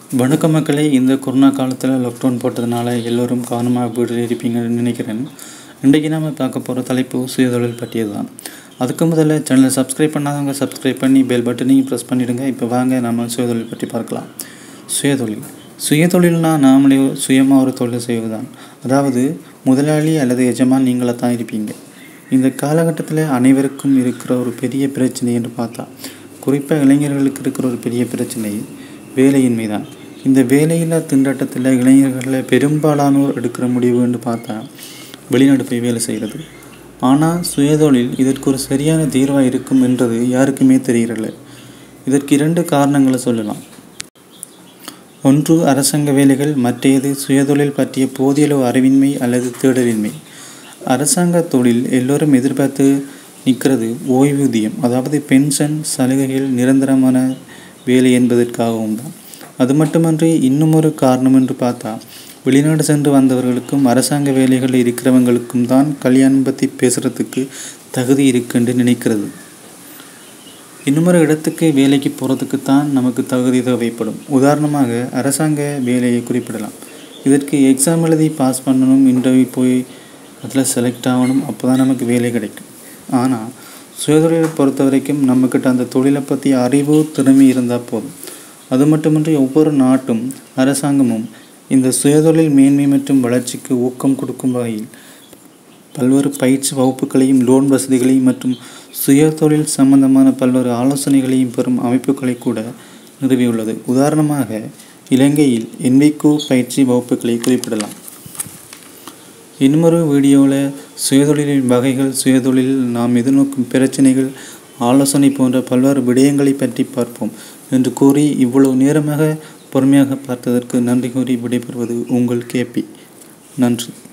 வணக்கம் மக்களே இந்த கொரோனா காலத்தில் லாக்டவுன் போட்டதுனால எல்லோரும் கவனமாக வீட்டில் இருப்பீங்கன்னு நினைக்கிறேன் இன்றைக்கி நாம் பார்க்க போகிற தலைப்பு சுயதொழில் பற்றியது தான் அதுக்கு முதல்ல சேனலை சப்ஸ்கிரைப் பண்ணாதவங்க சப்ஸ்கிரைப் பண்ணி பெல் பட்டனையும் ப்ரெஸ் பண்ணிவிடுங்க இப்போ வாங்க நம்ம சுயதொழில் பற்றி பார்க்கலாம் சுயதொழில் சுயதொழில்னா நாமளே சுயமாக ஒரு தொழில் செய்வதுதான் அதாவது முதலாளி அல்லது எஜமான் நீங்களாக தான் இருப்பீங்க இந்த காலகட்டத்தில் அனைவருக்கும் இருக்கிற ஒரு பெரிய பிரச்சனை என்று பார்த்தா குறிப்பாக இளைஞர்களுக்கு இருக்கிற ஒரு பெரிய பிரச்சனை வேலையின்மை தான் இந்த வேலையில்லா திண்டாட்டத்தில் இளைஞர்களில் பெரும்பாலானோர் எடுக்கிற முடிவுன்னு பார்த்தா வெளிநாடு போய் வேலை செய்கிறது ஆனால் சுயதொழில் இதற்கு ஒரு சரியான தீர்வாக இருக்கும் என்றது யாருக்குமே தெரியறதில்ல இதற்கு இரண்டு காரணங்களை சொல்லலாம் ஒன்று அரசாங்க வேலைகள் மற்றையது சுயதொழில் பற்றிய போதியளவு அறிவின்மை அல்லது தேடலின்மை அரசாங்க தொழில் எல்லோரும் எதிர்பார்த்து நிற்கிறது ஓய்வூதியம் அதாவது பென்ஷன் சலுகைகள் நிரந்தரமான வேலை என்பதற்காகவும் தான் அது மட்டுமன்றி இன்னும் ஒரு காரணம் என்று பார்த்தா வெளிநாடு சென்று வந்தவர்களுக்கும் அரசாங்க வேலைகள் இருக்கிறவங்களுக்கும் தான் கல்யாணம் பற்றி பேசுகிறதுக்கு தகுதி இருக்குன்னு நினைக்கிறது இன்னுமொரு இடத்துக்கு வேலைக்கு போகிறதுக்கு தான் நமக்கு தகுதி தேவைப்படும் உதாரணமாக அரசாங்க வேலையை குறிப்பிடலாம் இதற்கு எக்ஸாம் எழுதி பாஸ் பண்ணணும் இன்டர்வியூ போய் அதில் செலக்ட் ஆகணும் அப்போ தான் நமக்கு வேலை கிடைக்கும் ஆனால் சுயதொழிலை பொறுத்த வரைக்கும் நம்மக்கிட்ட அந்த தொழிலை பற்றி அறிவு திறமை இருந்தால் போதும் அது மட்டுமின்றி ஒவ்வொரு நாட்டும் அரசாங்கமும் இந்த சுயதொழில் மேன்மை மற்றும் வளர்ச்சிக்கு ஊக்கம் கொடுக்கும் வகையில் பல்வேறு பயிற்சி வகுப்புகளையும் லோன் வசதிகளையும் மற்றும் சுயதொழில் சம்பந்தமான பல்வேறு ஆலோசனைகளையும் பெறும் அமைப்புகளை கூட நிறுவியுள்ளது உதாரணமாக இலங்கையில் என்விகோ பயிற்சி வகுப்புகளை குறிப்பிடலாம் இன்னொரு வீடியோவில் சுயதொழிலின் வகைகள் சுயதொழிலில் நாம் எதிர்நோக்கும் பிரச்சனைகள் ஆலோசனை போன்ற பல்வேறு விடயங்களை பற்றி பார்ப்போம் என்று கூறி இவ்வளவு நேரமாக பொறுமையாக பார்த்ததற்கு நன்றி கூறி விடைபெறுவது உங்கள் கேபி நன்றி